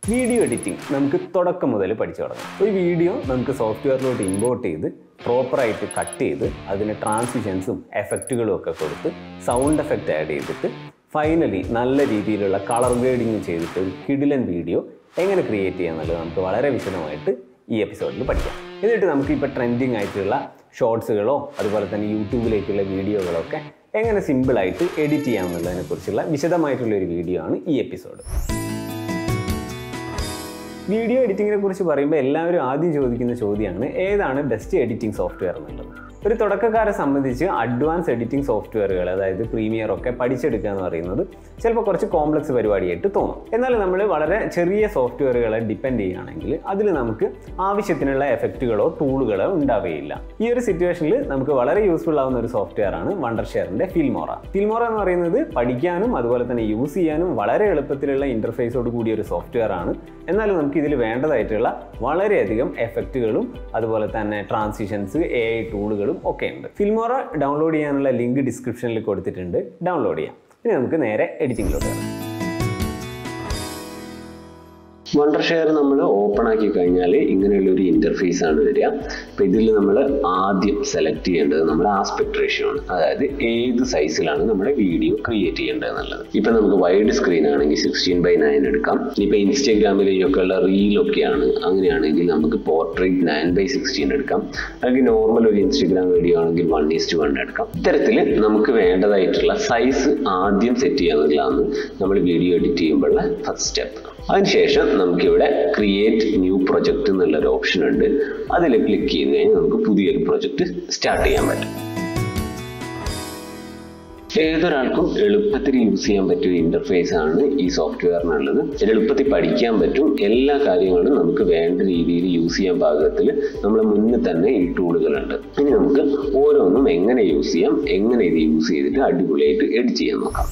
video editing നമുക്ക് തുടക്കം മുതൽ പഠിച്ചു തുടങ്ങാം ഒരു വീഡിയോ നമുക്ക് സോഫ്റ്റ്വെയറിലോട്ട് ഇമ്പോർട്ട് ചെയ്ത് പ്രോപ്പറായിട്ട് കട്ട് ചെയ്ത് അതിന് ട്രാൻസിഷൻസും എഫക്റ്റുകളും ഒക്കെ കൊടുത്ത് സൗണ്ട് എഫക്റ്റ് ആഡ് ചെയ്തിട്ട് ഫൈനലി നല്ല രീതിയിലുള്ള കളർ ഗ്രേഡിങ് ചെയ്തിട്ട് ഒരു കിടിലൻ വീഡിയോ എങ്ങനെ ക്രിയേറ്റ് ചെയ്യാന്നുള്ളത് നമുക്ക് വളരെ വിശദമായിട്ട് ഈ എപ്പിസോഡിൽ പഠിക്കാം എന്നിട്ട് നമുക്ക് ഇപ്പോൾ ട്രെൻഡിങ് ആയിട്ടുള്ള ഷോർട്സുകളോ അതുപോലെ തന്നെ യൂട്യൂബിലേക്കുള്ള വീഡിയോകളൊക്കെ എങ്ങനെ സിമ്പിളായിട്ട് എഡിറ്റ് ചെയ്യാമെന്നുള്ളതിനെ കുറിച്ചുള്ള വിശദമായിട്ടുള്ള ഒരു വീഡിയോ ആണ് ഈ എപ്പിസോഡ് വീഡിയോ എഡിറ്റിങ്ങിനെ കുറിച്ച് പറയുമ്പോൾ എല്ലാവരും ആദ്യം ചോദിക്കുന്ന ചോദ്യമാണ് ഏതാണ് ബെസ്റ്റ് എഡിറ്റിംഗ് സോഫ്റ്റ്വെയർ എന്നുള്ളത് ഒരു തുടക്കക്കാരെ സംബന്ധിച്ച് അഡ്വാൻസ് എഡിറ്റിംഗ് സോഫ്റ്റ്വെയറുകൾ അതായത് പ്രീമിയർ ഒക്കെ പഠിച്ചെടുക്കുക എന്ന് പറയുന്നത് ചിലപ്പോൾ കുറച്ച് കോംപ്ലക്സ് പരിപാടിയായിട്ട് തോന്നും എന്നാൽ നമ്മൾ വളരെ ചെറിയ സോഫ്റ്റ്വെയറുകളെ ഡിപ്പെൻഡ് ചെയ്യുകയാണെങ്കിൽ അതിൽ നമുക്ക് ആവശ്യത്തിനുള്ള എഫക്റ്റുകളോ ടൂളുകളോ ഉണ്ടാവുകയില്ല ഈ ഒരു സിറ്റുവേഷനിൽ നമുക്ക് വളരെ യൂസ്ഫുൾ ആവുന്ന ഒരു സോഫ്റ്റ്വെയർ ആണ് വണ്ടർ ഷെയറിന്റെ ഫിൽമോറ ഫിൽമോറ എന്ന് പറയുന്നത് പഠിക്കാനും അതുപോലെ തന്നെ യൂസ് ചെയ്യാനും വളരെ എളുപ്പത്തിലുള്ള ഇന്റർഫേസോട് കൂടിയ ഒരു സോഫ്റ്റ്വെയർ ആണ് എന്നാലും നമുക്ക് ഇതിൽ വേണ്ടതായിട്ടുള്ള വളരെയധികം എഫക്റ്റുകളും അതുപോലെ തന്നെ ട്രാൻസിഷൻസ് എ ഐ ടൂളുകളും ഒക്കെ ഉണ്ട് ഫിൽമോറ ഡൗൺലോഡ് ചെയ്യാനുള്ള ലിങ്ക് ഡിസ്ക്രിപ്ഷനിൽ കൊടുത്തിട്ടുണ്ട് ഡൗൺലോഡ് ചെയ്യാം ഇനി നമുക്ക് നേരെ എഡിറ്റിംഗിലോട്ട് വരാം വണ്ടർ ഷെയർ നമ്മൾ ഓപ്പൺ ആക്കി കഴിഞ്ഞാൽ ഇങ്ങനെയുള്ള ഒരു ഇന്റർഫേസ് ആണ് വരിക അപ്പോൾ ഇതിൽ നമ്മൾ ആദ്യം സെലക്ട് ചെയ്യേണ്ടത് നമ്മുടെ ആസ്പെക്ട് റേഷ്യോ ആണ് അതായത് ഏത് സൈസിലാണ് നമ്മുടെ വീഡിയോ ക്രിയേറ്റ് ചെയ്യേണ്ടത് എന്നുള്ളത് ഇപ്പം നമുക്ക് വൈഡ് സ്ക്രീൻ ആണെങ്കിൽ സിക്സ്റ്റീൻ ബൈ നയൻ എടുക്കാം ഇപ്പം ഇൻസ്റ്റാഗ്രാമിലേക്കൊക്കെ ഉള്ള റീലൊക്കെയാണ് അങ്ങനെയാണെങ്കിൽ നമുക്ക് പോർട്രേറ്റ് നയൻ ബൈ സിക്സ്റ്റീൻ എടുക്കാം അല്ലെങ്കിൽ നോർമൽ ഒരു ഇൻസ്റ്റാഗ്രാം വീഡിയോ ആണെങ്കിൽ വൺ ഈസ്റ്റ് വൺ എടുക്കാം ഇത്തരത്തിൽ നമുക്ക് വേണ്ടതായിട്ടുള്ള സൈസ് ആദ്യം സെറ്റ് ചെയ്യാന്നുള്ളതാണ് നമ്മൾ വീഡിയോ എഡിറ്റ് ചെയ്യുമ്പോഴുള്ള ഫസ്റ്റ് സ്റ്റെപ്പ് അതിനുശേഷം നമുക്കിവിടെ ക്രിയേറ്റ് ന്യൂ പ്രൊജക്റ്റ് എന്നുള്ളൊരു ഓപ്ഷൻ ഉണ്ട് അതിൽ ക്ലിക്ക് ചെയ്ത് കഴിഞ്ഞാൽ നമുക്ക് പുതിയൊരു പ്രൊജക്റ്റ് സ്റ്റാർട്ട് ചെയ്യാൻ പറ്റും ഏതൊരാൾക്കും എളുപ്പത്തിൽ യൂസ് ചെയ്യാൻ പറ്റിയ ഒരു ഇന്റർഫേസ് ആണ് ഈ സോഫ്റ്റ്വെയറിനുള്ളത് എളുപ്പത്തിൽ പഠിക്കാൻ പറ്റും എല്ലാ കാര്യങ്ങളും നമുക്ക് വേണ്ട രീതിയിൽ യൂസ് ചെയ്യാൻ പാകത്തിൽ നമ്മുടെ മുന്നിൽ തന്നെ ഈ ടൂളുകളുണ്ട് ഇനി നമുക്ക് ഓരോന്നും എങ്ങനെ യൂസ് ചെയ്യാം എങ്ങനെ ഇത് യൂസ് ചെയ്തിട്ട് അടിപൊളിയായിട്ട് എഡിറ്റ് ചെയ്യാൻ നോക്കാം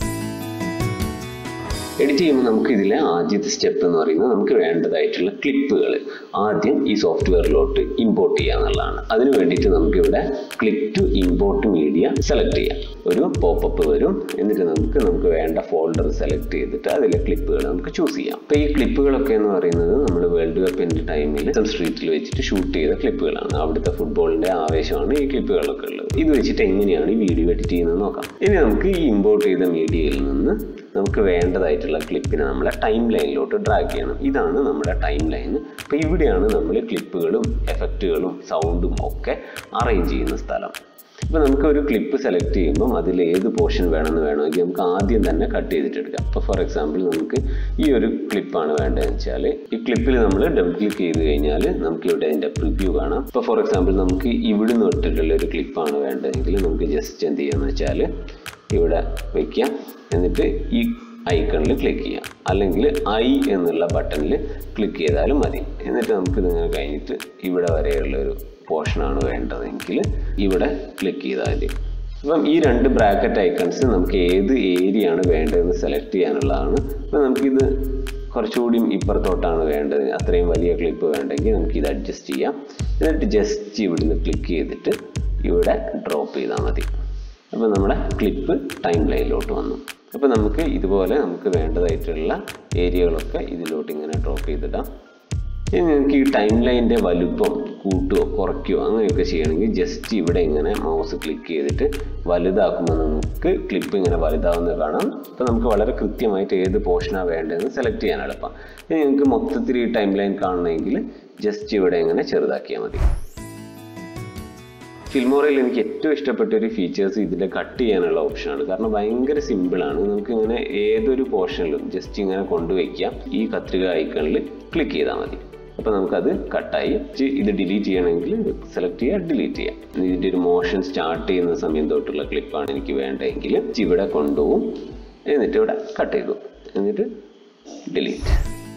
എഡിറ്റ് ചെയ്യുമ്പോൾ നമുക്ക് ഇതിലെ ആദ്യത്തെ സ്റ്റെപ്പ് എന്ന് പറയുന്നത് നമുക്ക് വേണ്ടതായിട്ടുള്ള ക്ലിപ്പുകൾ ആദ്യം ഈ സോഫ്റ്റ്വെയറിലോട്ട് ഇമ്പോർട്ട് ചെയ്യുക എന്നുള്ളതാണ് അതിന് വേണ്ടിയിട്ട് നമുക്കിവിടെ click to import media select ചെയ്യാം ഒരു പോപ്പപ്പ് വരും എന്നിട്ട് നമുക്ക് നമുക്ക് വേണ്ട ഫോൾഡർ സെലക്ട് ചെയ്തിട്ട് അതിലെ ക്ലിപ്പുകൾ നമുക്ക് ചൂസ് ചെയ്യാം അപ്പോൾ ഈ ക്ലിപ്പുകളൊക്കെ എന്ന് പറയുന്നത് നമ്മൾ വേൾഡ് കപ്പിൻ്റെ ടൈമിൽ സ്ട്രീറ്റിൽ വെച്ചിട്ട് ഷൂട്ട് ചെയ്ത ക്ലിപ്പുകളാണ് അവിടുത്തെ ഫുട്ബോളിൻ്റെ ആവേശമാണ് ഈ ക്ലിപ്പുകളൊക്കെ ഉള്ളത് ഇത് വെച്ചിട്ട് എങ്ങനെയാണ് ഈ വീഡിയോ എഡിറ്റ് ചെയ്യുന്നത് നോക്കാം ഇനി നമുക്ക് ഈ ഇമ്പോർട്ട് ചെയ്ത മീഡിയയിൽ നിന്ന് നമുക്ക് വേണ്ടതായിട്ടുള്ള ക്ലിപ്പിനെ നമ്മളെ ടൈം ലൈനിലോട്ട് ഡ്രാഗ് ചെയ്യണം ഇതാണ് നമ്മുടെ ടൈം ലൈൻ അപ്പോൾ ഇവിടെയാണ് നമ്മൾ ക്ലിപ്പുകളും എഫക്റ്റുകളും സൗണ്ടും ഒക്കെ അറേഞ്ച് ചെയ്യുന്ന സ്ഥലം ഇപ്പോൾ നമുക്ക് ഒരു ക്ലിപ്പ് സെലക്ട് ചെയ്യുമ്പം അതിൽ ഏത് പോർഷൻ വേണമെന്ന് വേണമെങ്കിൽ നമുക്ക് ആദ്യം തന്നെ കട്ട് ചെയ്തിട്ട് എടുക്കാം ഇപ്പോൾ ഫോർ എക്സാമ്പിൾ നമുക്ക് ഈ ഒരു ക്ലിപ്പാണ് വേണ്ടതെന്ന് വെച്ചാൽ ഈ ക്ലിപ്പിൽ നമ്മൾ ഡബിൾ ക്ലിക്ക് ചെയ്ത് കഴിഞ്ഞാൽ നമുക്ക് ഇവിടെ അതിൻ്റെ പ്രിവ്യൂ കാണാം ഇപ്പോൾ ഫോർ എക്സാമ്പിൾ നമുക്ക് ഇവിടുന്ന് ഇട്ടിട്ടുള്ള ഒരു ക്ലിപ്പാണ് വേണ്ടതെങ്കിൽ നമുക്ക് ജസ്റ്റ് എന്ത് ചെയ്യാന്ന് വെച്ചാൽ ഇവിടെ വയ്ക്കാം എന്നിട്ട് ഈ ഐക്കണിൽ ക്ലിക്ക് ചെയ്യാം അല്ലെങ്കിൽ ഐ എന്നുള്ള ബട്ടണിൽ ക്ലിക്ക് ചെയ്താലും മതി എന്നിട്ട് നമുക്ക് നിങ്ങൾ കഴിഞ്ഞിട്ട് ഇവിടെ വരെയുള്ള ഒരു പോർഷനാണ് വേണ്ടതെങ്കിൽ ഇവിടെ ക്ലിക്ക് ചെയ്താൽ മതി അപ്പം ഈ രണ്ട് ബ്രാക്കറ്റ് ഐക്കൺസ് നമുക്ക് ഏത് ഏരിയ ആണ് വേണ്ടതെന്ന് സെലക്ട് ചെയ്യാനുള്ളതാണ് അപ്പം നമുക്കിത് കുറച്ചുകൂടിയും ഇപ്പുറത്തോട്ടാണ് വേണ്ടത് അത്രയും വലിയ ക്ലിപ്പ് വേണ്ടെങ്കിൽ നമുക്ക് ഇത് അഡ്ജസ്റ്റ് ചെയ്യാം എന്നിട്ട് ജസ്റ്റ് ഇവിടുന്ന് ക്ലിക്ക് ചെയ്തിട്ട് ഇവിടെ ഡ്രോപ്പ് ചെയ്താൽ മതി അപ്പോൾ നമ്മുടെ ക്ലിപ്പ് ടൈം ലൈനിലോട്ട് വന്നു അപ്പോൾ നമുക്ക് ഇതുപോലെ നമുക്ക് വേണ്ടതായിട്ടുള്ള ഏരിയകളൊക്കെ ഇതിലോട്ട് ഇങ്ങനെ ഡ്രോപ്പ് ചെയ്തിടാം ഇനി നിങ്ങൾക്ക് ഈ ടൈം ലൈനിൻ്റെ വലുപ്പം കൂട്ടുകയോ കുറയ്ക്കുകയോ അങ്ങനെയൊക്കെ ചെയ്യണമെങ്കിൽ ജസ്റ്റ് ഇവിടെ ഇങ്ങനെ മൗസ് ക്ലിക്ക് ചെയ്തിട്ട് വലുതാക്കുമ്പോൾ നമുക്ക് ക്ലിപ്പ് ഇങ്ങനെ വലുതാവുന്നത് കാണാം അപ്പോൾ നമുക്ക് വളരെ കൃത്യമായിട്ട് ഏത് പോർഷനാണ് വേണ്ടതെന്ന് സെലക്ട് ചെയ്യാൻ എളുപ്പം ഇനി നിങ്ങൾക്ക് മൊത്തത്തിൽ ഈ ടൈം ലൈൻ കാണണമെങ്കിൽ ജസ്റ്റ് ഇവിടെ ഇങ്ങനെ ചെറുതാക്കിയാൽ മതി ഫിൽമോറയിൽ എനിക്ക് ഏറ്റവും ഇഷ്ടപ്പെട്ട ഒരു ഫീച്ചേഴ്സ് ഇതിൽ കട്ട് ചെയ്യാനുള്ള ഓപ്ഷനാണ് കാരണം ഭയങ്കര സിമ്പിളാണ് നമുക്ക് ഇങ്ങനെ ഏതൊരു പോർഷനിലും ജസ്റ്റ് ഇങ്ങനെ കൊണ്ടുവയ്ക്കാം ഈ കത്രിക ഐക്കണിൽ ക്ലിക്ക് ചെയ്താൽ മതി അപ്പോൾ നമുക്കത് കട്ടായി ഇത് ഡിലീറ്റ് ചെയ്യണമെങ്കിൽ സെലക്ട് ചെയ്യുക ഡിലീറ്റ് ചെയ്യാം ഇതിൻ്റെ ഒരു മോഷൻ സ്റ്റാർട്ട് ചെയ്യുന്ന സമയം തൊട്ടുള്ള ക്ലിപ്പാണ് എനിക്ക് വേണ്ടതെങ്കിൽ ഇവിടെ കൊണ്ടുപോകും എന്നിട്ട് ഇവിടെ കട്ട് ചെയ്തു എന്നിട്ട് ഡിലീറ്റ്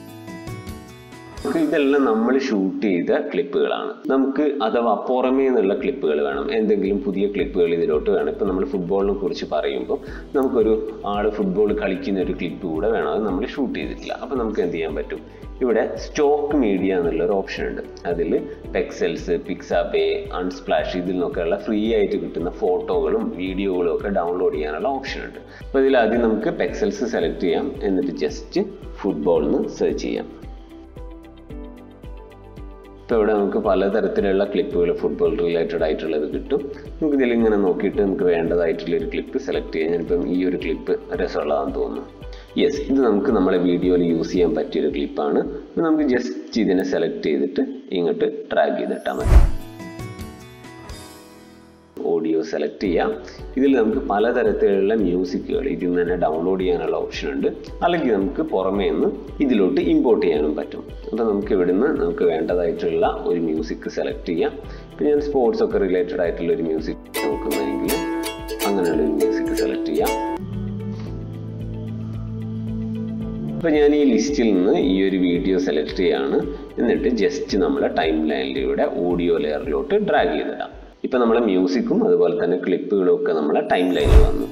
നമുക്ക് ഇതെല്ലാം നമ്മൾ ഷൂട്ട് ചെയ്ത ക്ലിപ്പുകളാണ് നമുക്ക് അഥവാ പുറമേ നിന്നുള്ള ക്ലിപ്പുകൾ വേണം എന്തെങ്കിലും പുതിയ ക്ലിപ്പുകൾ ഇതിലോട്ട് വേണം ഇപ്പം നമ്മൾ ഫുട്ബോളിനെ കുറിച്ച് പറയുമ്പോൾ നമുക്കൊരു ആൾ ഫുട്ബോൾ കളിക്കുന്ന ഒരു ക്ലിപ്പ് കൂടെ വേണം അത് നമ്മൾ ഷൂട്ട് ചെയ്തിട്ടില്ല അപ്പം നമുക്ക് എന്ത് ചെയ്യാൻ പറ്റും ഇവിടെ സ്റ്റോക്ക് മീഡിയ എന്നുള്ളൊരു ഓപ്ഷൻ ഉണ്ട് അതിൽ പെക്സൽസ് പിക്സാപേ അൺസ്പ്ലാഷ് ഇതിൽ നിന്നൊക്കെയുള്ള ഫ്രീ ആയിട്ട് കിട്ടുന്ന ഫോട്ടോകളും വീഡിയോകളും ഒക്കെ ഡൗൺലോഡ് ചെയ്യാനുള്ള ഓപ്ഷൻ ഉണ്ട് അപ്പോൾ ഇതിൽ ആദ്യം നമുക്ക് പെക്സൽസ് സെലക്ട് ചെയ്യാം എന്നിട്ട് ജസ്റ്റ് ഫുട്ബോൾ എന്ന് സെർച്ച് ചെയ്യാം ഇപ്പോൾ ഇവിടെ നമുക്ക് പലതരത്തിലുള്ള ക്ലിപ്പുകൾ ഫുട്ബോൾ റിലേറ്റഡ് ആയിട്ടുള്ളത് കിട്ടും നമുക്ക് ഇതിൽ ഇങ്ങനെ നോക്കിയിട്ട് നമുക്ക് വേണ്ടതായിട്ടുള്ള ഒരു ക്ലിപ്പ് സെലക്ട് ചെയ്യാം ഞാനിപ്പം ഈ ഒരു ക്ലിപ്പ് രസമുള്ളതാണെന്ന് തോന്നുന്നു യെസ് ഇത് നമുക്ക് നമ്മളെ വീഡിയോയിൽ യൂസ് ചെയ്യാൻ പറ്റിയൊരു ക്ലിപ്പാണ് നമുക്ക് ജസ്റ്റ് ഇതിനെ സെലക്ട് ചെയ്തിട്ട് ഇങ്ങോട്ട് ട്രാക്ക് ചെയ്തിട്ടാൽ മതി ഓഡിയോ സെലക്ട് ചെയ്യാം ഇതിൽ നമുക്ക് പലതരത്തിലുള്ള മ്യൂസിക്കുകൾ ഇതിൽ നിന്ന് തന്നെ ഡൗൺലോഡ് ചെയ്യാനുള്ള ഓപ്ഷൻ ഉണ്ട് അല്ലെങ്കിൽ നമുക്ക് പുറമേ നിന്ന് ഇതിലോട്ട് ഇമ്പോർട്ട് ചെയ്യാനും പറ്റും അപ്പോൾ നമുക്ക് ഇവിടുന്ന് നമുക്ക് വേണ്ടതായിട്ടുള്ള ഒരു മ്യൂസിക് സെലക്ട് ചെയ്യാം ഇപ്പം ഞാൻ സ്പോർട്സ് ഒക്കെ റിലേറ്റഡ് ആയിട്ടുള്ള ഒരു മ്യൂസിക് നോക്കുന്നതെങ്കിൽ അങ്ങനെയുള്ള ഒരു മ്യൂസിക് സെലക്ട് ചെയ്യാം അപ്പോൾ ഞാൻ ഈ ലിസ്റ്റിൽ നിന്ന് ഈ ഒരു വീഡിയോ സെലക്ട് ചെയ്യാണ് എന്നിട്ട് ജസ്റ്റ് നമ്മളെ ടൈം ലൈനിലൂടെ ഓഡിയോ ലെയറിലോട്ട് ഡ്രാഗ് ചെയ്തിടാം ഇപ്പം നമ്മളെ മ്യൂസിക്കും അതുപോലെ തന്നെ ക്ലിപ്പുകളും ഒക്കെ നമ്മളെ ടൈം ലൈനിൽ വന്നു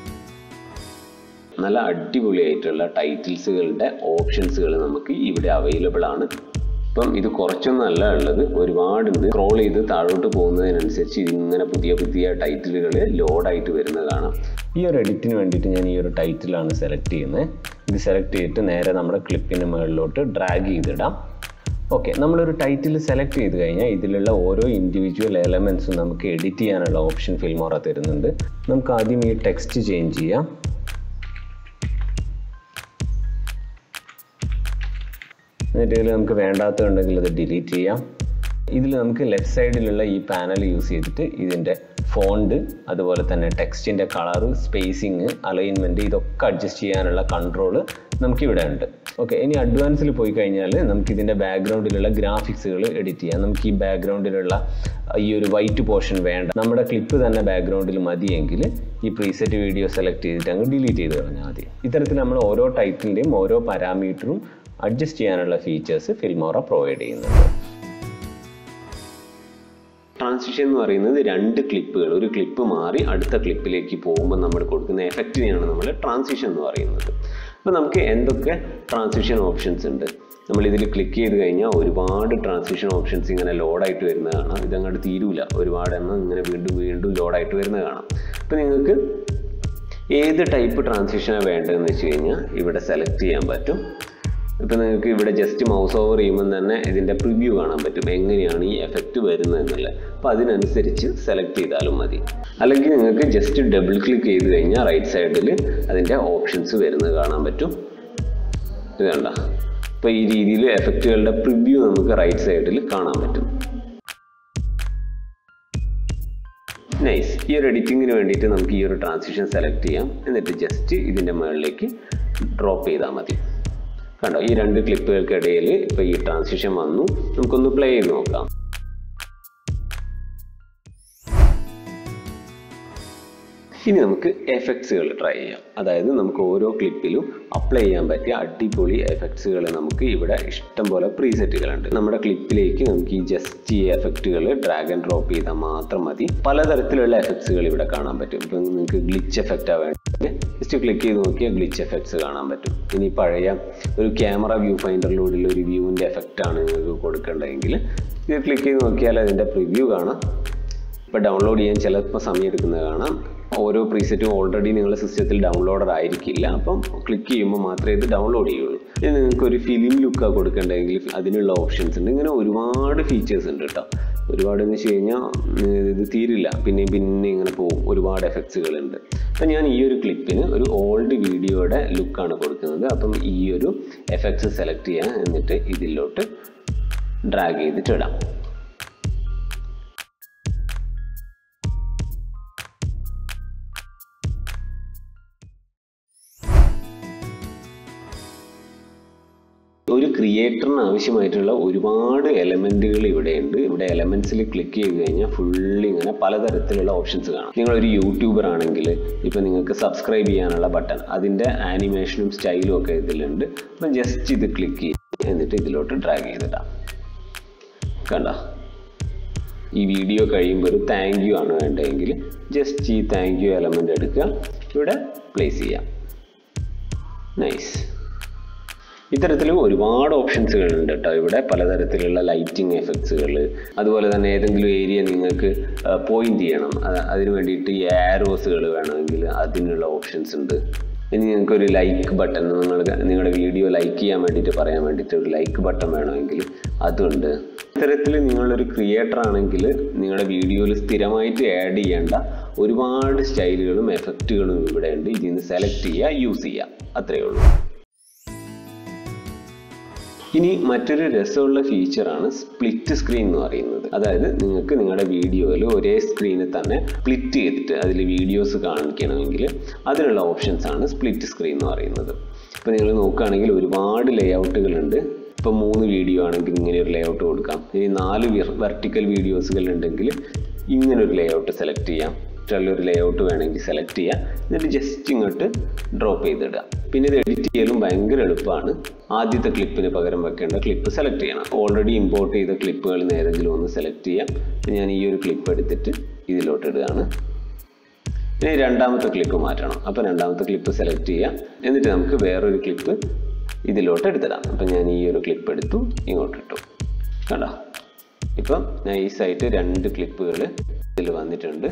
നല്ല അടിപൊളിയായിട്ടുള്ള ടൈറ്റിൽസുകളുടെ ഓപ്ഷൻസുകൾ നമുക്ക് ഇവിടെ അവൈലബിൾ ആണ് ഇപ്പം ഇത് കുറച്ചൊന്നല്ല ഉള്ളത് ഒരുപാടുണ്ട് സ്ക്രോൾ ചെയ്ത് താഴോട്ട് പോകുന്നതിനനുസരിച്ച് ഇതിങ്ങനെ പുതിയ പുതിയ ടൈറ്റിലുകൾ ലോഡായിട്ട് വരുന്നത് കാണാം ഈ ഒരു എഡിറ്റിന് വേണ്ടിയിട്ട് ഞാൻ ഈ ഒരു ടൈറ്റിലാണ് സെലക്ട് ചെയ്യുന്നത് ഇത് സെലക്ട് ചെയ്തിട്ട് നേരെ നമ്മുടെ ക്ലിപ്പിൻ്റെ മുകളിലോട്ട് ഡ്രാഗ് ചെയ്തിടാം ഓക്കെ നമ്മളൊരു ടൈറ്റിൽ സെലക്ട് ചെയ്ത് കഴിഞ്ഞാൽ ഇതിലുള്ള ഓരോ ഇൻഡിവിജ്വൽ എലമെൻസും നമുക്ക് എഡിറ്റ് ചെയ്യാനുള്ള ഓപ്ഷൻ ഫിൽമോറ തരുന്നുണ്ട് നമുക്ക് ആദ്യം ഈ ടെക്സ്റ്റ് ചേഞ്ച് ചെയ്യാം എന്നിട്ട് ഇതിൽ നമുക്ക് വേണ്ടാത്തതുണ്ടെങ്കിൽ അത് ഡിലീറ്റ് ചെയ്യാം ഇതിൽ നമുക്ക് ലെഫ്റ്റ് സൈഡിലുള്ള ഈ പാനൽ യൂസ് ചെയ്തിട്ട് ഇതിൻ്റെ ഫോണ്ട് അതുപോലെ തന്നെ ടെക്സ്റ്റിൻ്റെ കളറ് സ്പേസിങ് അലൈൻമെൻറ്റ് ഇതൊക്കെ അഡ്ജസ്റ്റ് ചെയ്യാനുള്ള കൺട്രോൾ നമുക്കിവിടെ ഉണ്ട് ഓക്കെ ഇനി അഡ്വാൻസിൽ പോയി കഴിഞ്ഞാൽ നമുക്ക് ഇതിൻ്റെ ബാക്ക്ഗ്രൗണ്ടിലുള്ള ഗ്രാഫിക്സുകൾ എഡിറ്റ് ചെയ്യാം നമുക്ക് ഈ ബാക്ക്ഗ്രൗണ്ടിലുള്ള ഈ ഒരു വൈറ്റ് പോർഷൻ വേണ്ട നമ്മുടെ ക്ലിപ്പ് തന്നെ ബാക്ക്ഗ്രൗണ്ടിൽ മതിയെങ്കിൽ ഈ പ്രീസെറ്റ് വീഡിയോ സെലക്ട് ചെയ്തിട്ട് അങ്ങ് ഡിലീറ്റ് ചെയ്ത് കളഞ്ഞാൽ മതി ഇത്തരത്തിൽ നമ്മൾ ഓരോ ടൈറ്റിൻ്റെയും ഓരോ പാരാമീറ്ററും അഡ്ജസ്റ്റ് ചെയ്യാനുള്ള ഫീച്ചേഴ്സ് ഫിൽമോറ പ്രൊവൈഡ് ചെയ്യുന്നുണ്ട് ട്രാൻസിഷൻ എന്ന് പറയുന്നത് രണ്ട് ക്ലിപ്പുകൾ ഒരു ക്ലിപ്പ് മാറി അടുത്ത ക്ലിപ്പിലേക്ക് പോകുമ്പോൾ നമ്മൾ കൊടുക്കുന്ന എഫക്റ്റിനെയാണ് നമ്മൾ ട്രാൻസിഷൻ എന്ന് പറയുന്നത് അപ്പോൾ നമുക്ക് എന്തൊക്കെ ട്രാൻസിഷൻ ഓപ്ഷൻസ് ഉണ്ട് നമ്മൾ ഇതിൽ ക്ലിക്ക് ചെയ്ത് കഴിഞ്ഞാൽ ഒരുപാട് ട്രാൻസിഷൻ ഓപ്ഷൻസ് ഇങ്ങനെ ലോഡായിട്ട് വരുന്നത് കാണാം ഇതങ്ങോട്ട് തീരൂല ഒരുപാട് എണ്ണം ഇങ്ങനെ വീണ്ടും വീണ്ടും ലോഡായിട്ട് വരുന്നത് കാണാം അപ്പോൾ നിങ്ങൾക്ക് ഏത് ടൈപ്പ് ട്രാൻസിഷനാണ് വേണ്ടതെന്ന് വെച്ച് കഴിഞ്ഞാൽ ഇവിടെ സെലക്ട് ചെയ്യാൻ പറ്റും ഇപ്പം നിങ്ങൾക്ക് ഇവിടെ ജസ്റ്റ് മൗസ് ഓവർ ചെയ്യുമ്പോൾ തന്നെ ഇതിൻ്റെ പ്രിവ്യൂ കാണാൻ പറ്റും എങ്ങനെയാണ് ഈ എഫക്റ്റ് വരുന്നത് എന്നുള്ളത് അപ്പോൾ അതിനനുസരിച്ച് സെലക്ട് ചെയ്താലും മതി അല്ലെങ്കിൽ നിങ്ങൾക്ക് ജസ്റ്റ് ഡബിൾ ക്ലിക്ക് ചെയ്ത് കഴിഞ്ഞാൽ റൈറ്റ് സൈഡിൽ അതിൻ്റെ ഓപ്ഷൻസ് വരുന്നത് കാണാൻ പറ്റും ഇത് കണ്ട അപ്പോൾ ഈ രീതിയിൽ എഫക്റ്റുകളുടെ പ്രിവ്യൂ നമുക്ക് റൈറ്റ് സൈഡിൽ കാണാൻ പറ്റും നൈസ് ഈ ഒരു എഡിറ്റിങ്ങിന് വേണ്ടിയിട്ട് നമുക്ക് ഈ ഒരു ട്രാൻസിഷൻ സെലക്ട് ചെയ്യാം എന്നിട്ട് ജസ്റ്റ് ഇതിൻ്റെ മുകളിലേക്ക് ഡ്രോപ്പ് ചെയ്താൽ മതി കണ്ടോ ഈ രണ്ട് ക്ലിപ്പുകൾക്കിടയിൽ ഇപ്പോൾ ഈ ട്രാൻസിഷൻ വന്നു നമുക്കൊന്ന് പ്ലേ ചെയ്ത് നോക്കാം ഇനി നമുക്ക് എഫക്ട്സുകൾ ട്രൈ ചെയ്യാം അതായത് നമുക്ക് ഓരോ ക്ലിപ്പിലും അപ്ലൈ ചെയ്യാൻ പറ്റിയ അടിപൊളി എഫക്ട്സുകൾ നമുക്ക് ഇവിടെ ഇഷ്ടം പോലെ പ്രീസെറ്റുകളുണ്ട് നമ്മുടെ ക്ലിപ്പിലേക്ക് നമുക്ക് ഈ ജസ്റ്റ് ഈ എഫക്റ്റുകൾ ഡ്രാഗ് ആൻഡ് ഡ്രോപ്പ് ചെയ്താൽ മാത്രം മതി പലതരത്തിലുള്ള എഫക്ട്സുകൾ ഇവിടെ കാണാൻ പറ്റും ഇപ്പം നിങ്ങൾക്ക് ഗ്ലിച്ച് എഫക്റ്റ് ആവേണ്ട ജസ്റ്റ് ക്ലിക്ക് ചെയ്ത് നോക്കിയാൽ ഗ്ലിച്ച് എഫക്ട്സ് കാണാൻ പറ്റും ഇനി പഴയ ഒരു ക്യാമറ വ്യൂ ഫൈൻഡറിലൂടെയുള്ള ഒരു വ്യൂവിൻ്റെ എഫക്റ്റ് ആണ് നിങ്ങൾക്ക് കൊടുക്കേണ്ടതെങ്കിൽ ഇത് ക്ലിക്ക് ചെയ്ത് നോക്കിയാൽ അതിൻ്റെ പ്രിവ്യൂ കാണാം ഇപ്പോൾ ഡൗൺലോഡ് ചെയ്യാൻ ചിലപ്പോൾ സമയം എടുക്കുന്നത് കാണാം ഓരോ പ്രീസെറ്റും ഓൾറെഡി നിങ്ങളുടെ സിസ്റ്റത്തിൽ ഡൗൺലോഡർ ആയിരിക്കില്ല അപ്പം ക്ലിക്ക് ചെയ്യുമ്പോൾ മാത്രമേ ഇത് ഡൗൺലോഡ് ചെയ്യുള്ളൂ ഇനി നിങ്ങൾക്ക് ഒരു ഫിലിം ലുക്കാണ് കൊടുക്കേണ്ടതെങ്കിൽ അതിനുള്ള ഓപ്ഷൻസ് ഉണ്ട് ഇങ്ങനെ ഒരുപാട് ഫീച്ചേഴ്സ് ഉണ്ട് കേട്ടോ ഒരുപാട് എന്ന് വെച്ച് കഴിഞ്ഞാൽ ഇത് തീരില്ല പിന്നെ പിന്നെ ഇങ്ങനെ പോകും ഒരുപാട് എഫക്ട്സുകളുണ്ട് അപ്പം ഞാൻ ഈ ഒരു ക്ലിപ്പിന് ഒരു ഓൾഡ് വീഡിയോയുടെ ലുക്കാണ് കൊടുക്കുന്നത് അപ്പം ഈ ഒരു എഫക്ട്സ് സെലക്ട് ചെയ്യാം എന്നിട്ട് ഇതിലോട്ട് ഡ്രാഗ് ചെയ്തിട്ട് ഇടാം ഒരു ക്രിയേറ്ററിന് ആവശ്യമായിട്ടുള്ള ഒരുപാട് എലമെന്റുകൾ ഇവിടെയുണ്ട് ഇവിടെ എലമെന്റ്സിൽ ക്ലിക്ക് ചെയ്ത് കഴിഞ്ഞാൽ ഫുള്ളി ഇങ്ങനെ പലതരത്തിലുള്ള ഓപ്ഷൻസ് കാണാം നിങ്ങളൊരു യൂട്യൂബർ ആണെങ്കിൽ ഇപ്പം നിങ്ങൾക്ക് സബ്സ്ക്രൈബ് ചെയ്യാനുള്ള ബട്ടൺ അതിൻ്റെ ആനിമേഷനും സ്റ്റൈലും ഒക്കെ ഇതിലുണ്ട് അപ്പം ജസ്റ്റ് ഇത് ക്ലിക്ക് ചെയ്യും എന്നിട്ട് ഇതിലോട്ട് ഡ്രാഗ് ചെയ്തിടാം കണ്ട ഈ വീഡിയോ കഴിയുമ്പോൾ ഒരു താങ്ക് യു ആണ് വേണ്ടതെങ്കിൽ ജസ്റ്റ് ഈ താങ്ക് യു എലമെൻ്റ് എടുക്കുക ഇവിടെ പ്ലേസ് ചെയ്യാം നൈസ് ഇത്തരത്തിൽ ഒരുപാട് ഓപ്ഷൻസുകൾ ഉണ്ട് കേട്ടോ ഇവിടെ പലതരത്തിലുള്ള ലൈറ്റിംഗ് എഫക്ട്സുകൾ അതുപോലെ തന്നെ ഏതെങ്കിലും ഏരിയ നിങ്ങൾക്ക് പോയിന്റ് ചെയ്യണം അത് അതിന് വേണ്ടിയിട്ട് ഈ ആരോസുകൾ വേണമെങ്കിൽ അതിനുള്ള ഓപ്ഷൻസ് ഉണ്ട് ഇനി നിങ്ങൾക്ക് ഒരു ലൈക്ക് ബട്ടൺ നിങ്ങൾ നിങ്ങളുടെ വീഡിയോ ലൈക്ക് ചെയ്യാൻ വേണ്ടിയിട്ട് പറയാൻ വേണ്ടിയിട്ട് ഒരു ലൈക്ക് ബട്ടൺ വേണമെങ്കിൽ അതുണ്ട് ഇത്തരത്തിൽ നിങ്ങളൊരു ക്രിയേറ്റർ ആണെങ്കിൽ നിങ്ങളുടെ വീഡിയോയിൽ സ്ഥിരമായിട്ട് ആഡ് ചെയ്യേണ്ട ഒരുപാട് സ്റ്റൈലുകളും എഫക്റ്റുകളും ഇവിടെ ഉണ്ട് ഇതിൽ നിന്ന് സെലക്ട് ചെയ്യുക യൂസ് ചെയ്യുക അത്രയേ ഉള്ളൂ ഇനി മറ്റൊരു രസമുള്ള ഫീച്ചറാണ് സ്പ്ലിറ്റ് സ്ക്രീൻ എന്ന് പറയുന്നത് അതായത് നിങ്ങൾക്ക് നിങ്ങളുടെ വീഡിയോയിൽ ഒരേ സ്ക്രീനിൽ തന്നെ സ്പ്ലിറ്റ് ചെയ്തിട്ട് അതിൽ വീഡിയോസ് കാണിക്കണമെങ്കിൽ അതിനുള്ള ഓപ്ഷൻസ് ആണ് സ്പ്ലിറ്റ് സ്ക്രീൻ എന്ന് പറയുന്നത് ഇപ്പോൾ നിങ്ങൾ നോക്കുകയാണെങ്കിൽ ഒരുപാട് ലേഔട്ടുകളുണ്ട് ഇപ്പോൾ മൂന്ന് വീഡിയോ ആണെങ്കിൽ ഇങ്ങനെ ഒരു ലേഔട്ട് കൊടുക്കാം ഇനി നാല് വെർട്ടിക്കൽ വീഡിയോസുകൾ ഉണ്ടെങ്കിൽ ഇങ്ങനെ ഒരു ലേഔട്ട് സെലക്ട് ചെയ്യാം ഒരു ലേഔട്ട് വേണമെങ്കിൽ സെലക്ട് ചെയ്യുക എന്നിട്ട് ജസ്റ്റ് ഇങ്ങോട്ട് ഡ്രോപ്പ് ചെയ്തിടുക പിന്നെ ഇത് എഡിറ്റ് ചെയ്യലും ഭയങ്കര എളുപ്പമാണ് ആദ്യത്തെ ക്ലിപ്പിന് പകരം വെക്കേണ്ട ക്ലിപ്പ് സെലക്ട് ചെയ്യണം ഓൾറെഡി ഇമ്പോർട്ട് ചെയ്ത ക്ലിപ്പുകളിൽ നിന്ന് ഏതെങ്കിലും ഒന്ന് സെലക്ട് ചെയ്യാം ഇപ്പം ഞാൻ ഈ ഒരു ക്ലിപ്പ് എടുത്തിട്ട് ഇതിലോട്ട് ഇടുകയാണ് ഇനി രണ്ടാമത്തെ ക്ലിപ്പ് മാറ്റണം അപ്പോൾ രണ്ടാമത്തെ ക്ലിപ്പ് സെലക്ട് ചെയ്യാം എന്നിട്ട് നമുക്ക് വേറൊരു ക്ലിപ്പ് ഇതിലോട്ട് എടുത്തിടാം അപ്പം ഞാൻ ഈ ഒരു ക്ലിപ്പ് എടുത്തു ഇങ്ങോട്ട് ഇട്ടു കണ്ടോ ഇപ്പം നൈസായിട്ട് രണ്ട് ക്ലിപ്പുകൾ ഇതിൽ വന്നിട്ടുണ്ട്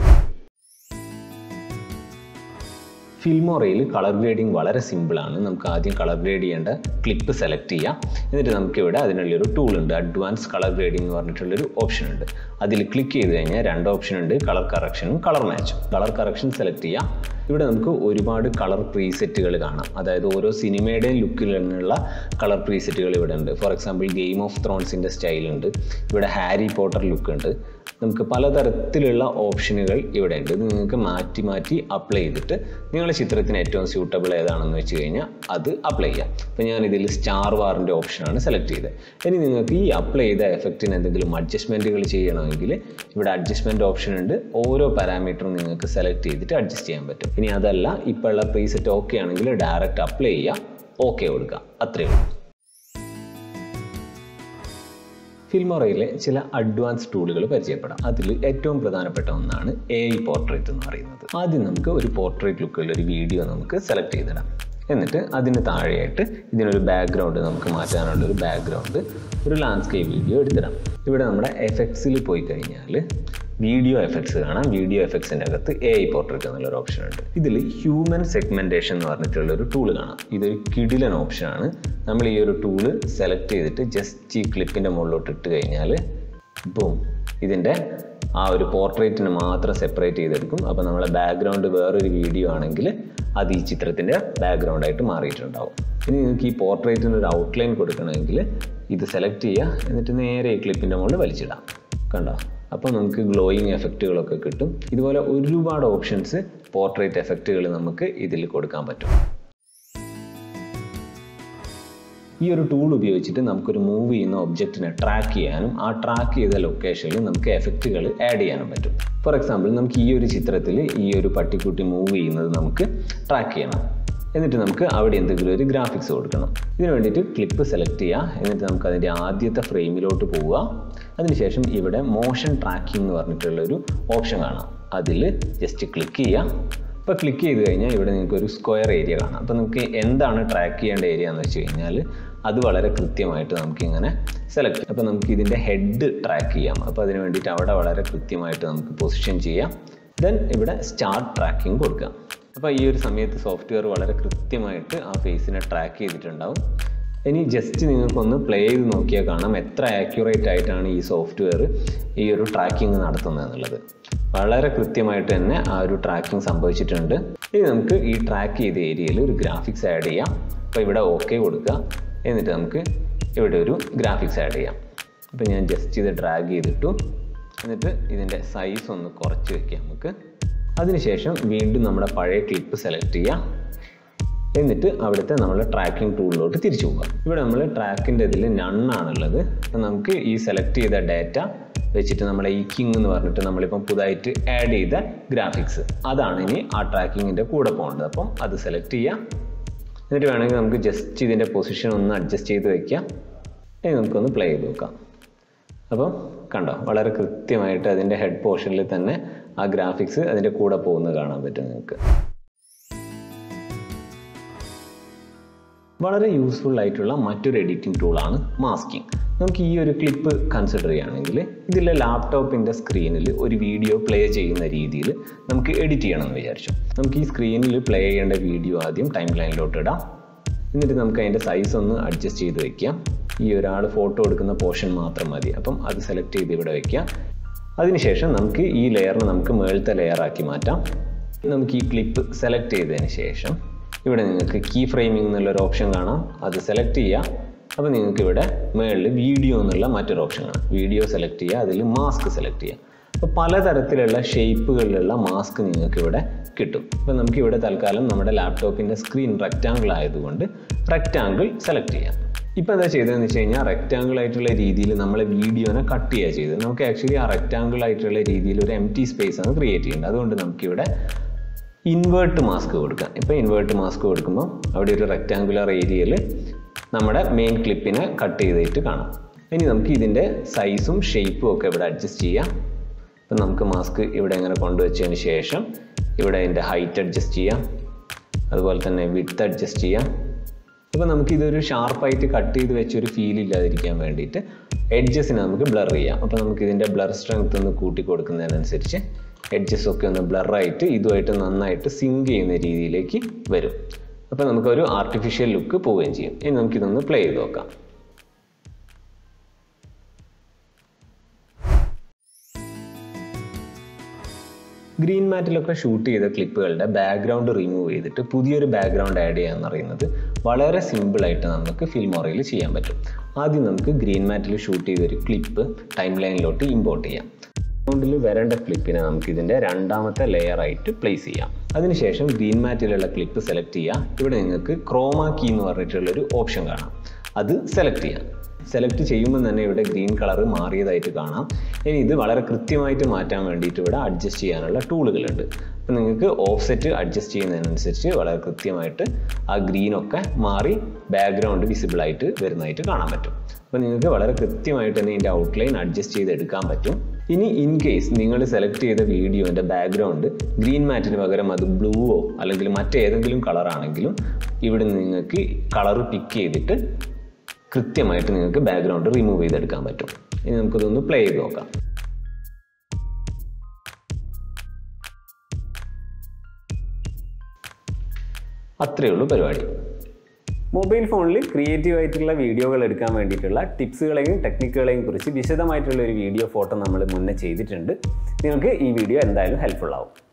ഫിൽമോറയിൽ കളർ ഗ്രേഡിംഗ് വളരെ സിമ്പിളാണ് നമുക്ക് ആദ്യം കളർ ഗ്രേഡ് ചെയ്യേണ്ട ക്ലിപ്പ് സെലക്ട് ചെയ്യാം എന്നിട്ട് നമുക്കിവിടെ അതിനുള്ളൊരു ടൂൾ ഉണ്ട് അഡ്വാൻസ് കളർ ഗ്രേഡിംഗ് എന്ന് പറഞ്ഞിട്ടുള്ളൊരു ഓപ്ഷൻ ഉണ്ട് അതിൽ ക്ലിക്ക് ചെയ്ത് കഴിഞ്ഞാൽ രണ്ട് ഓപ്ഷൻ ഉണ്ട് കളർ കറക്ഷനും കളർ മാച്ചും കളർ കറക്ഷൻ സെലക്ട് ചെയ്യാം ഇവിടെ നമുക്ക് ഒരുപാട് കളർ പ്രീസെറ്റുകൾ കാണാം അതായത് ഓരോ സിനിമയുടെയും ലുക്കിൽ നിന്നുള്ള കളർ പ്രീസെറ്റുകൾ ഇവിടെ ഉണ്ട് ഫോർ എക്സാമ്പിൾ ഗെയിം ഓഫ് ത്രോൺസിൻ്റെ സ്റ്റൈലുണ്ട് ഇവിടെ ഹാരി പോട്ടർ ലുക്ക് ഉണ്ട് നമുക്ക് പലതരത്തിലുള്ള ഓപ്ഷനുകൾ ഇവിടെ ഉണ്ട് ഇത് നിങ്ങൾക്ക് മാറ്റി മാറ്റി അപ്ലൈ ചെയ്തിട്ട് നിങ്ങളുടെ ചിത്രത്തിന് ഏറ്റവും സ്യൂട്ടബിൾ ഏതാണെന്ന് വെച്ച് കഴിഞ്ഞാൽ അത് അപ്ലൈ ചെയ്യാം അപ്പോൾ ഞാൻ ഇതിൽ സ്റ്റാർ വാറിൻ്റെ ഓപ്ഷനാണ് സെലക്ട് ചെയ്തത് ഇനി നിങ്ങൾക്ക് ഈ അപ്ലൈ ചെയ്ത എഫക്റ്റിന് എന്തെങ്കിലും അഡ്ജസ്റ്റ്മെൻറ്റുകൾ ചെയ്യണമെങ്കിൽ ഇവിടെ അഡ്ജസ്റ്റ്മെൻറ്റ് ഓപ്ഷൻ ഉണ്ട് ഓരോ പാരാമീറ്ററും നിങ്ങൾക്ക് സെലക്ട് ചെയ്തിട്ട് അഡ്ജസ്റ്റ് ചെയ്യാൻ പറ്റും ഇനി അതല്ല ഇപ്പോൾ ഉള്ള പ്രീസെറ്റ് ഓക്കെ ആണെങ്കിൽ ഡയറക്റ്റ് അപ്ലൈ ചെയ്യുക ഓക്കെ കൊടുക്കുക അത്രയേ ഉള്ളൂ ഫിൽമോറയിലെ ചില അഡ്വാൻസ് ടൂളുകൾ പരിചയപ്പെടാം അതിൽ ഏറ്റവും പ്രധാനപ്പെട്ട ഒന്നാണ് എ ഐ പോർട്രേറ്റ് എന്ന് പറയുന്നത് ആദ്യം നമുക്ക് ഒരു പോർട്രേറ്റ് ലുക്കുള്ള ഒരു വീഡിയോ നമുക്ക് സെലക്ട് ചെയ്തിടാം എന്നിട്ട് അതിന് താഴെയായിട്ട് ഇതിനൊരു ബാക്ക്ഗ്രൗണ്ട് നമുക്ക് മാറ്റാനുള്ള ഒരു ബാക്ക്ഗ്രൗണ്ട് ഒരു ലാൻഡ്സ്കേപ്പ് വീഡിയോ എടുത്തിടാം ഇവിടെ നമ്മുടെ എഫക്ട്സിൽ പോയി കഴിഞ്ഞാൽ വീഡിയോ എഫക്ട്സ് കാണാം വീഡിയോ എഫക്ട്സിൻ്റെ അകത്ത് എ ഐ പോർട്രേറ്റ് എന്നുള്ളൊരു ഓപ്ഷൻ ഉണ്ട് ഇതിൽ ഹ്യൂമൻ സെഗ്മെൻറ്റേഷൻ എന്ന് പറഞ്ഞിട്ടുള്ള ഒരു ടൂൾ കാണാം ഇതൊരു കിടിലൻ ഓപ്ഷനാണ് നമ്മൾ ഈ ഒരു ടൂള് സെലക്ട് ചെയ്തിട്ട് ജസ്റ്റ് ഈ ക്ലിപ്പിൻ്റെ മുകളിലോട്ട് ഇട്ട് കഴിഞ്ഞാൽ ബൂം ഇതിൻ്റെ ആ ഒരു പോർട്രേറ്റിന് മാത്രം സെപ്പറേറ്റ് ചെയ്തെടുക്കും അപ്പോൾ നമ്മളെ ബാക്ക്ഗ്രൗണ്ട് വേറൊരു വീഡിയോ ആണെങ്കിൽ അത് ഈ ചിത്രത്തിൻ്റെ ബാക്ക്ഗ്രൗണ്ടായിട്ട് മാറിയിട്ടുണ്ടാവും ഇനി നിങ്ങൾക്ക് ഈ പോർട്രേറ്റിന് ഒരു ഔട്ട്ലൈൻ കൊടുക്കണമെങ്കിൽ ഇത് സെലക്ട് ചെയ്യുക എന്നിട്ട് നേരെ ഈ ക്ലിപ്പിൻ്റെ മുകളിൽ വലിച്ചിടാം കണ്ടോ അപ്പോൾ നമുക്ക് ഗ്ലോയിങ് എഫക്റ്റുകളൊക്കെ കിട്ടും ഇതുപോലെ ഒരുപാട് ഓപ്ഷൻസ് പോർട്രേറ്റ് എഫക്റ്റുകൾ നമുക്ക് ഇതിൽ കൊടുക്കാൻ പറ്റും ഈ ഒരു ടൂൾ ഉപയോഗിച്ചിട്ട് നമുക്കൊരു മൂവ് ചെയ്യുന്ന ഒബ്ജക്റ്റിനെ ട്രാക്ക് ചെയ്യാനും ആ ട്രാക്ക് ചെയ്ത ലൊക്കേഷനിൽ നമുക്ക് എഫക്റ്റുകൾ ആഡ് ചെയ്യാനും പറ്റും ഫോർ എക്സാമ്പിൾ നമുക്ക് ഈ ഒരു ചിത്രത്തിൽ ഈ ഒരു പട്ടിക്കുട്ടി മൂവ് ചെയ്യുന്നത് നമുക്ക് ട്രാക്ക് ചെയ്യണം എന്നിട്ട് നമുക്ക് അവിടെ എന്തെങ്കിലും ഒരു ഗ്രാഫിക്സ് കൊടുക്കണം ഇതിന് വേണ്ടിയിട്ട് ക്ലിപ്പ് സെലക്ട് ചെയ്യുക എന്നിട്ട് നമുക്ക് അതിൻ്റെ ആദ്യത്തെ ഫ്രെയിമിലോട്ട് പോവുക അതിനുശേഷം ഇവിടെ മോഷൻ ട്രാക്കിംഗ് എന്ന് പറഞ്ഞിട്ടുള്ള ഒരു ഓപ്ഷൻ കാണാം അതിൽ ജസ്റ്റ് ക്ലിക്ക് ചെയ്യുക ഇപ്പോൾ ക്ലിക്ക് ചെയ്ത് കഴിഞ്ഞാൽ ഇവിടെ നിങ്ങൾക്ക് ഒരു സ്ക്വയർ ഏരിയ കാണാം അപ്പോൾ നമുക്ക് എന്താണ് ട്രാക്ക് ചെയ്യേണ്ട ഏരിയ എന്ന് വെച്ച് കഴിഞ്ഞാൽ അത് വളരെ കൃത്യമായിട്ട് നമുക്കിങ്ങനെ സെലക്ട് അപ്പോൾ നമുക്ക് ഇതിൻ്റെ ഹെഡ് ട്രാക്ക് ചെയ്യാം അപ്പോൾ അതിന് വേണ്ടിയിട്ട് അവിടെ വളരെ കൃത്യമായിട്ട് നമുക്ക് പൊസിഷൻ ചെയ്യാം ദെൻ ഇവിടെ സ്റ്റാർട്ട് ട്രാക്കിംഗ് കൊടുക്കാം അപ്പോൾ ഈ ഒരു സമയത്ത് സോഫ്റ്റ്വെയർ വളരെ കൃത്യമായിട്ട് ആ ഫേസിനെ ട്രാക്ക് ചെയ്തിട്ടുണ്ടാവും ഇനി ജസ്റ്റ് നിങ്ങൾക്കൊന്ന് പ്ലേ ചെയ്ത് നോക്കിയാൽ കാണാം എത്ര ആക്യുറേറ്റ് ആയിട്ടാണ് ഈ സോഫ്റ്റ്വെയർ ഈ ഒരു ട്രാക്കിംഗ് നടത്തുന്നത് എന്നുള്ളത് വളരെ കൃത്യമായിട്ട് തന്നെ ആ ഒരു ട്രാക്കിംഗ് സംഭവിച്ചിട്ടുണ്ട് ഇനി നമുക്ക് ഈ ട്രാക്ക് ചെയ്ത ഏരിയയിൽ ഒരു ഗ്രാഫിക്സ് ആഡ് ചെയ്യാം അപ്പോൾ ഇവിടെ ഓക്കെ കൊടുക്കുക എന്നിട്ട് നമുക്ക് ഇവിടെ ഒരു ഗ്രാഫിക്സ് ആഡ് ചെയ്യാം അപ്പോൾ ഞാൻ ജസ്റ്റ് ഇത് ഡ്രാഗ് ചെയ്തിട്ടു എന്നിട്ട് ഇതിൻ്റെ സൈസ് ഒന്ന് കുറച്ച് വെക്കാം നമുക്ക് അതിനുശേഷം വീണ്ടും നമ്മുടെ പഴയ ക്ലിപ്പ് സെലക്ട് ചെയ്യാം എന്നിട്ട് അവിടുത്തെ നമ്മൾ ട്രാക്കിംഗ് ടൂളിലോട്ട് തിരിച്ചു പോകാം ഇവിടെ നമ്മൾ ട്രാക്കിൻ്റെ ഇതിൽ നണ്ണാണുള്ളത് അപ്പം നമുക്ക് ഈ സെലക്ട് ചെയ്ത ഡാറ്റ വെച്ചിട്ട് നമ്മുടെ ഈ കിങ് എന്ന് പറഞ്ഞിട്ട് നമ്മളിപ്പം പുതുതായിട്ട് ആഡ് ചെയ്ത ഗ്രാഫിക്സ് അതാണ് ഇനി ആ ട്രാക്കിങ്ങിൻ്റെ കൂടെ പോകേണ്ടത് അപ്പം അത് സെലക്ട് ചെയ്യാം എന്നിട്ട് വേണമെങ്കിൽ നമുക്ക് ജസ്റ്റ് ഇതിൻ്റെ പൊസിഷൻ ഒന്ന് അഡ്ജസ്റ്റ് ചെയ്ത് വെക്കാം ഇനി നമുക്കൊന്ന് പ്ലേ ചെയ്ത് നോക്കാം അപ്പം കണ്ടോ വളരെ കൃത്യമായിട്ട് അതിൻ്റെ ഹെഡ് പോർഷനിൽ തന്നെ ആ ഗ്രാഫിക്സ് അതിൻ്റെ കൂടെ പോകുന്നത് കാണാൻ പറ്റും നിങ്ങൾക്ക് വളരെ യൂസ്ഫുൾ ആയിട്ടുള്ള മറ്റൊരു എഡിറ്റിംഗ് ടൂളാണ് മാസ്കിംഗ് നമുക്ക് ഈ ഒരു ക്ലിപ്പ് കൺസിഡർ ചെയ്യുകയാണെങ്കിൽ ഇതിലെ ലാപ്ടോപ്പിൻ്റെ സ്ക്രീനിൽ ഒരു വീഡിയോ പ്ലേ ചെയ്യുന്ന രീതിയിൽ നമുക്ക് എഡിറ്റ് ചെയ്യണമെന്ന് വിചാരിച്ചു നമുക്ക് ഈ സ്ക്രീനിൽ പ്ലേ ചെയ്യേണ്ട വീഡിയോ ആദ്യം ടൈം ലൈനിലോട്ട് ഇടാം എന്നിട്ട് നമുക്ക് അതിൻ്റെ സൈസ് ഒന്ന് അഡ്ജസ്റ്റ് ചെയ്ത് വയ്ക്കാം ഈ ഒരാൾ ഫോട്ടോ എടുക്കുന്ന പോർഷൻ മാത്രം മതി അപ്പം അത് സെലക്ട് ചെയ്ത് ഇവിടെ വയ്ക്കുക അതിനുശേഷം നമുക്ക് ഈ ലെയറിനെ നമുക്ക് മേളത്തെ ലെയറാക്കി മാറ്റാം നമുക്ക് ഈ ക്ലിപ്പ് സെലക്ട് ചെയ്തതിന് ശേഷം ഇവിടെ നിങ്ങൾക്ക് കീ ഫ്രെയിമിംഗ് എന്നുള്ളൊരു ഓപ്ഷൻ കാണാം അത് സെലക്ട് ചെയ്യുക അപ്പോൾ നിങ്ങൾക്ക് ഇവിടെ മേളിൽ വീഡിയോ എന്നുള്ള മറ്റൊരു ഓപ്ഷൻ കാണാം വീഡിയോ സെലക്ട് ചെയ്യുക അതിൽ മാസ്ക് സെലക്ട് ചെയ്യുക അപ്പോൾ പലതരത്തിലുള്ള ഷേപ്പുകളിലുള്ള മാസ്ക് നിങ്ങൾക്ക് ഇവിടെ കിട്ടും ഇപ്പോൾ നമുക്ക് ഇവിടെ തൽക്കാലം നമ്മുടെ ലാപ്ടോപ്പിൻ്റെ സ്ക്രീൻ റെക്റ്റാങ്കിൾ ആയതുകൊണ്ട് റെക്റ്റാങ്കിൾ സെലക്ട് ചെയ്യാം ഇപ്പോൾ എന്താ ചെയ്തതെന്ന് വെച്ച് കഴിഞ്ഞാൽ റെക്റ്റാങ്കിൾ ആയിട്ടുള്ള രീതിയിൽ നമ്മളെ വീഡിയോനെ കട്ട് ചെയ്യുക ചെയ്തത് നമുക്ക് ആക്ച്വലി ആ റെക്റ്റാങ്കിൾ ആയിട്ടുള്ള രീതിയിൽ ഒരു എം ടി സ്പേസ് ആണ് ക്രിയേറ്റ് ചെയ്യേണ്ടത് അതുകൊണ്ട് നമുക്കിവിടെ ഇൻവേർട്ട് മാസ്ക് കൊടുക്കാം ഇപ്പോൾ ഇൻവേർട്ട് മാസ്ക് കൊടുക്കുമ്പോൾ അവിടെ ഒരു റെക്റ്റാങ്കുലർ ഏരിയയിൽ നമ്മുടെ മെയിൻ ക്ലിപ്പിനെ കട്ട് ചെയ്തിട്ട് കാണാം ഇനി നമുക്ക് ഇതിൻ്റെ സൈസും ഷേപ്പും ഒക്കെ ഇവിടെ അഡ്ജസ്റ്റ് ചെയ്യാം അപ്പം നമുക്ക് മാസ്ക് ഇവിടെ ഇങ്ങനെ കൊണ്ടുവച്ചതിന് ശേഷം ഇവിടെ അതിൻ്റെ ഹൈറ്റ് അഡ്ജസ്റ്റ് ചെയ്യാം അതുപോലെ തന്നെ വിഡ്ത്ത് അഡ്ജസ്റ്റ് ചെയ്യാം അപ്പോൾ നമുക്ക് ഇതൊരു ഷാർപ്പായിട്ട് കട്ട് ചെയ്ത് വെച്ചൊരു ഫീൽ ഇല്ലാതിരിക്കാൻ വേണ്ടിയിട്ട് എഡ്ജസിനെ നമുക്ക് ബ്ലർ ചെയ്യാം അപ്പോൾ നമുക്ക് ഇതിൻ്റെ ബ്ലർ സ്ട്രെങ്ത് ഒന്ന് കൂട്ടി കൊടുക്കുന്നതിനനുസരിച്ച് എഡ്ജസ് ഒക്കെ ഒന്ന് ബ്ലറായിട്ട് ഇതുമായിട്ട് നന്നായിട്ട് സിങ്ക് ചെയ്യുന്ന രീതിയിലേക്ക് വരും അപ്പോൾ നമുക്കൊരു ആർട്ടിഫിഷ്യൽ ലുക്ക് പോവുകയും ചെയ്യും ഇനി നമുക്കിതൊന്ന് പ്ലേ ചെയ്ത് നോക്കാം ഗ്രീൻ മാറ്റിലൊക്കെ ഷൂട്ട് ചെയ്ത ക്ലിപ്പുകളുടെ ബാക്ക്ഗ്രൗണ്ട് റിമൂവ് ചെയ്തിട്ട് പുതിയൊരു ബാക്ക്ഗ്രൗണ്ട് ആഡ് ചെയ്യാന്ന് പറയുന്നത് വളരെ സിമ്പിളായിട്ട് നമുക്ക് ഫിൽമോറയിൽ ചെയ്യാൻ പറ്റും ആദ്യം നമുക്ക് ഗ്രീൻ മാറ്റിൽ ഷൂട്ട് ചെയ്ത ഒരു ക്ലിപ്പ് ടൈം ലൈനിലോട്ട് ഇമ്പോർട്ട് ചെയ്യാം ബാക്ക്ഗ്രൗണ്ടിൽ വരേണ്ട ക്ലിപ്പിനെ നമുക്ക് ഇതിൻ്റെ രണ്ടാമത്തെ ലെയർ ആയിട്ട് പ്ലേസ് ചെയ്യാം അതിനുശേഷം ഗ്രീൻ മാറ്റിലുള്ള ക്ലിപ്പ് സെലക്ട് ചെയ്യുക ഇവിടെ നിങ്ങൾക്ക് ക്രോമാ കീ എന്ന് പറഞ്ഞിട്ടുള്ളൊരു ഓപ്ഷൻ കാണാം അത് സെലക്ട് ചെയ്യാം സെലക്ട് ചെയ്യുമ്പോൾ തന്നെ ഇവിടെ ഗ്രീൻ കളർ മാറിയതായിട്ട് കാണാം ഇനി ഇത് വളരെ കൃത്യമായിട്ട് മാറ്റാൻ വേണ്ടിയിട്ട് ഇവിടെ അഡ്ജസ്റ്റ് ചെയ്യാനുള്ള ടൂളുകളുണ്ട് അപ്പോൾ നിങ്ങൾക്ക് ഓഫ്സെറ്റ് അഡ്ജസ്റ്റ് ചെയ്യുന്നതിനനുസരിച്ച് വളരെ കൃത്യമായിട്ട് ആ ഗ്രീനൊക്കെ മാറി ബാക്ക്ഗ്രൗണ്ട് വിസിബിൾ ആയിട്ട് വരുന്നതായിട്ട് കാണാൻ പറ്റും അപ്പോൾ നിങ്ങൾക്ക് വളരെ കൃത്യമായിട്ട് തന്നെ ഇതിൻ്റെ ഔട്ട്ലൈൻ അഡ്ജസ്റ്റ് ചെയ്തെടുക്കാൻ പറ്റും ഇനി ഇൻ കേസ് നിങ്ങൾ സെലക്ട് ചെയ്ത വീഡിയോൻ്റെ ബാക്ക്ഗ്രൗണ്ട് ഗ്രീൻ മാറ്റിന് പകരം അത് ബ്ലൂവോ അല്ലെങ്കിൽ മറ്റേതെങ്കിലും കളറാണെങ്കിലും ഇവിടെ നിങ്ങൾക്ക് കളർ പിക്ക് ചെയ്തിട്ട് കൃത്യമായിട്ട് നിങ്ങൾക്ക് ബാക്ക്ഗ്രൗണ്ട് റിമൂവ് ചെയ്തെടുക്കാൻ പറ്റും ഇനി നമുക്കിതൊന്ന് പ്ലേ ചെയ്ത് നോക്കാം അത്രയേ ഉള്ളൂ പരിപാടി മൊബൈൽ ഫോണിൽ ക്രിയേറ്റീവ് ആയിട്ടുള്ള വീഡിയോകൾ എടുക്കാൻ വേണ്ടിയിട്ടുള്ള ടിപ്സുകളെയും ടെക്നിക്കുകളെയും കുറിച്ച് വിശദമായിട്ടുള്ള ഒരു വീഡിയോ ഫോട്ടോ നമ്മൾ മുന്നേ ചെയ്തിട്ടുണ്ട് നിങ്ങൾക്ക് ഈ വീഡിയോ എന്തായാലും ഹെൽപ്ഫുൾ ആവും